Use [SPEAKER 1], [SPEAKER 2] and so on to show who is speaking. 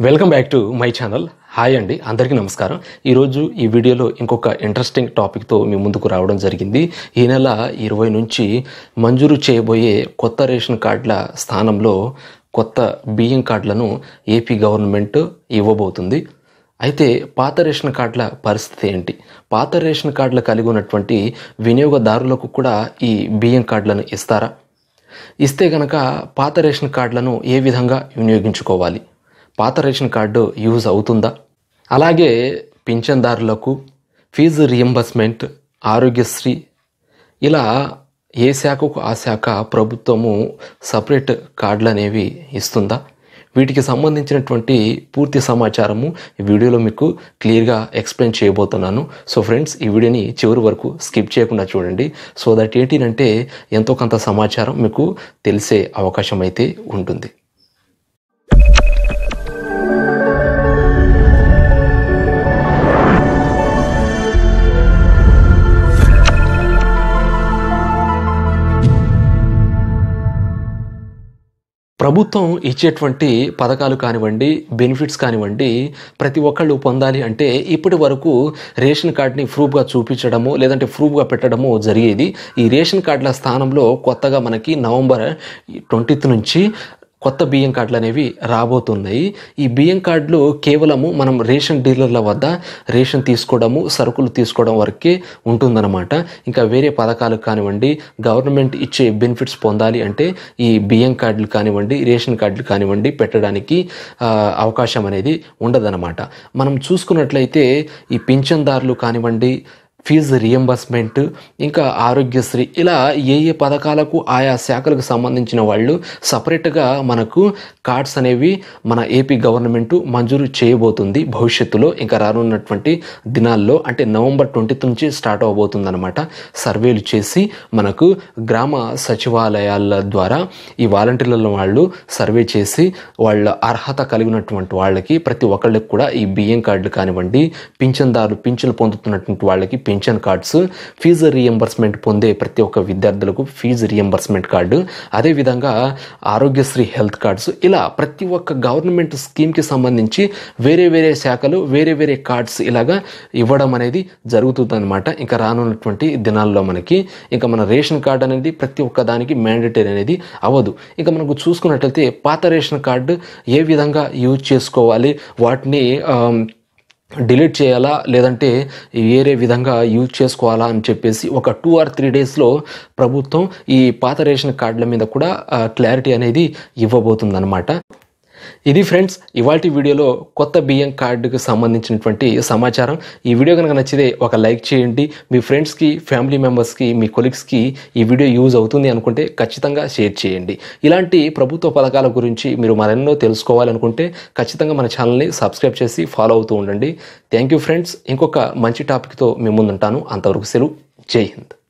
[SPEAKER 1] welcome back to my channel hi అండి అందరికీ నమస్కారం ఈరోజు ఈ వీడియోలో ఇంకొక ఇంట్రెస్టింగ్ టాపిక్తో మీ ముందుకు రావడం జరిగింది ఈ నెల ఇరవై నుంచి మంజూరు చేయబోయే కొత్త రేషన్ కార్డుల స్థానంలో కొత్త బియ్యం కార్డులను ఏపీ గవర్నమెంట్ ఇవ్వబోతుంది అయితే పాత రేషన్ కార్డుల పరిస్థితి ఏంటి పాత రేషన్ కార్డులు కలిగి ఉన్నటువంటి వినియోగదారులకు కూడా ఈ బియ్యం కార్డులను ఇస్తారా ఇస్తే గనక పాత రేషన్ కార్డులను ఏ విధంగా వినియోగించుకోవాలి పాత రేషన్ కార్డు యూజ్ అవుతుందా అలాగే పింఛన్దారులకు ఫీజు రియంబర్స్మెంట్ ఆరోగ్యశ్రీ ఇలా ఏ శాఖకు ఆ శాఖ ప్రభుత్వము సపరేట్ కార్డులు అనేవి ఇస్తుందా వీటికి సంబంధించినటువంటి పూర్తి సమాచారము ఈ వీడియోలో మీకు క్లియర్గా ఎక్స్ప్లెయిన్ చేయబోతున్నాను సో ఫ్రెండ్స్ ఈ వీడియోని చివరి వరకు స్కిప్ చేయకుండా చూడండి సో దట్ ఏంటినంటే ఎంతో కొంత సమాచారం మీకు తెలిసే అవకాశం అయితే ఉంటుంది ప్రభుత్వం ఇచ్చేటువంటి పథకాలు కానివ్వండి బెనిఫిట్స్ కానివ్వండి ప్రతి ఒక్కళ్ళు పొందాలి అంటే ఇప్పటి వరకు రేషన్ కార్డ్ని ప్రూఫ్గా చూపించడము లేదంటే ప్రూఫ్గా పెట్టడము జరిగేది ఈ రేషన్ కార్డుల స్థానంలో కొత్తగా మనకి నవంబర్ ట్వంటీత్ నుంచి కొత్త బియ్యం కార్డులు అనేవి రాబోతున్నాయి ఈ బియ్యం కార్డులు కేవలము మనం రేషన్ డీలర్ల వద్ద రేషన్ తీసుకోవడము సరుకులు తీసుకోవడం వరకే ఉంటుందన్నమాట ఇంకా వేరే పథకాలు కానివ్వండి గవర్నమెంట్ ఇచ్చే బెనిఫిట్స్ పొందాలి అంటే ఈ బియ్యం కార్డులు కానివ్వండి రేషన్ కార్డులు కానివ్వండి పెట్టడానికి ఆ, అవకాశం అనేది ఉండదన్నమాట మనం చూసుకున్నట్లయితే ఈ పింఛన్దారులు కానివ్వండి ఫీజు రియంబర్స్మెంట్ ఇంకా ఆరోగ్యశ్రీ ఇలా ఏ ఏ పథకాలకు ఆయా శాఖలకు సంబంధించిన వాళ్ళు సపరేట్గా మనకు కార్డ్స్ అనేవి మన ఏపీ గవర్నమెంట్ మంజూరు చేయబోతుంది భవిష్యత్తులో ఇంకా రానున్నటువంటి దినాల్లో అంటే నవంబర్ ట్వంటీ నుంచి స్టార్ట్ అవబోతుంది అనమాట సర్వేలు చేసి మనకు గ్రామ సచివాలయాల ద్వారా ఈ వాలంటీర్ల వాళ్ళు సర్వే చేసి వాళ్ళ అర్హత కలిగినటువంటి వాళ్ళకి ప్రతి ఒక్కళ్ళకి కూడా ఈ బియ్యం కార్డులు కానివ్వండి పింఛన్దారులు పింఛన్లు పొందుతున్నటువంటి వాళ్ళకి పెన్షన్ కార్డ్స్ ఫీజు రియంబర్స్మెంట్ పొందే ప్రతి ఒక్క విద్యార్థులకు ఫీజు రియంబర్స్మెంట్ కార్డు అదేవిధంగా ఆరోగ్యశ్రీ హెల్త్ కార్డ్స్ ఇలా ప్రతి ఒక్క గవర్నమెంట్ స్కీమ్కి సంబంధించి వేరే వేరే శాఖలు వేరే వేరే కార్డ్స్ ఇలాగా ఇవ్వడం అనేది జరుగుతుందన్నమాట ఇంకా రానున్నటువంటి దినాల్లో మనకి ఇంకా మన రేషన్ కార్డు అనేది ప్రతి ఒక్క దానికి మ్యాండేటరీ అనేది అవ్వదు ఇంకా మనకు చూసుకున్నట్లయితే పాత రేషన్ కార్డు ఏ విధంగా యూజ్ చేసుకోవాలి వాటిని ఆమ్, డిలీట్ చేయాలా లేదంటే వేరే విధంగా యూజ్ చేసుకోవాలా అని చెప్పేసి ఒక టూ ఆర్ త్రీ డేస్లో ప్రభుత్వం ఈ పాత రేషన్ కార్డుల మీద కూడా క్లారిటీ అనేది ఇవ్వబోతుందన్నమాట ఇది ఫ్రెండ్స్ ఇవాటి వీడియోలో కొత్త బియ్యం కార్డుకు సంబంధించినటువంటి సమాచారం ఈ వీడియో కనుక నచ్చితే ఒక లైక్ చేయండి మీ ఫ్రెండ్స్కి ఫ్యామిలీ మెంబర్స్కి మీ కొలీగ్స్కి ఈ వీడియో యూజ్ అవుతుంది అనుకుంటే ఖచ్చితంగా షేర్ చేయండి ఇలాంటి ప్రభుత్వ పథకాల గురించి మీరు మరెన్నో తెలుసుకోవాలనుకుంటే ఖచ్చితంగా మన ఛానల్ని సబ్స్క్రైబ్ చేసి ఫాలో అవుతూ ఉండండి థ్యాంక్ యూ ఫ్రెండ్స్ ఇంకొక మంచి టాపిక్తో మీ ముందుంటాను అంతవరకు సెలవు జై హింద్